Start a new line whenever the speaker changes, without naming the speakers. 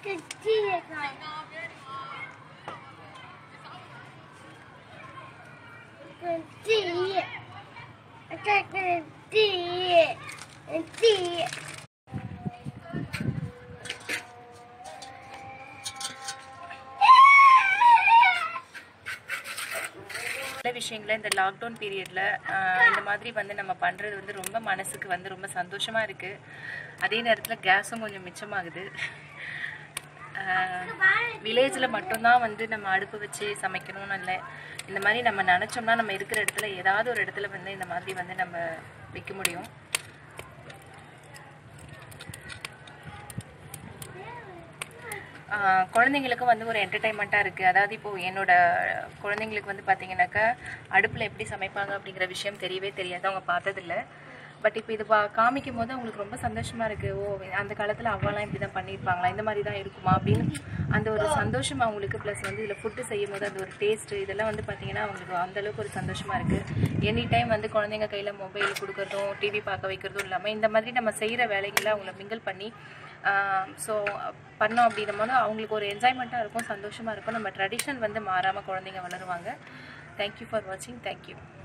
நல்ல விஷயங்களை இந்த லாக்டவுன் பீரியடில் இந்த மாதிரி வந்து நம்ம பண்ணுறது வந்து ரொம்ப மனசுக்கு வந்து ரொம்ப சந்தோஷமாக இருக்குது அதே நேரத்தில் கேஸும் கொஞ்சம் மிச்சமாகுது வில்லேஜில் மட்டும்தான் வந்து நம்ம அடுப்பு வச்சு சமைக்கணும்னு இல்லை இந்த மாதிரி நம்ம நினச்சோம்னா நம்ம இருக்கிற இடத்துல ஏதாவது ஒரு இடத்துல வந்து இந்த மாதிரி வந்து நம்ம வைக்க முடியும் ஆஹ் குழந்தைங்களுக்கும் வந்து ஒரு என்டர்டைன்மெண்ட்டாக இருக்குது அதாவது இப்போது என்னோட குழந்தைங்களுக்கு வந்து பார்த்தீங்கன்னாக்கா அடுப்பில் எப்படி சமைப்பாங்க அப்படிங்கிற விஷயம் தெரியவே தெரியாது அவங்க பார்த்ததில்ல பட் இப்போ இது பா காமிக்கும் போது அவங்களுக்கு ரொம்ப சந்தோஷமாக இருக்குது ஓ அந்த காலத்தில் அவ்வாலாம் இப்படி தான் பண்ணியிருப்பாங்களா இந்த மாதிரி தான் இருக்குமா அப்படின்னு அந்த ஒரு சந்தோஷம் அவங்களுக்கு ப்ளஸ் வந்து இதில் ஃபுட்டு செய்யும் போது அந்த ஒரு டேஸ்ட்டு இதெல்லாம் வந்து பார்த்தீங்கன்னா அவங்களுக்கு அந்த அளவுக்கு ஒரு சந்தோஷமாக இருக்குது எனி டைம் வந்து குழந்தைங்க கையில் மொபைல் கொடுக்கறதும் டிவி பார்க்க வைக்கிறதும் இல்லாமல் இந்த மாதிரி நம்ம செய்கிற வேலைகளை அவங்கள மிங்கிள் பண்ணி ஸோ பண்ணோம் அப்படின்னும் போது அவங்களுக்கு ஒரு என்ஜாய்மெண்ட்டாக இருக்கும் சந்தோஷமாக இருக்கும் நம்ம ட்ரெடிஷன் வந்து மாறாமல் குழந்தைங்க வளருவாங்க தேங்க்யூ ஃபார் வாட்சிங் தேங்க்யூ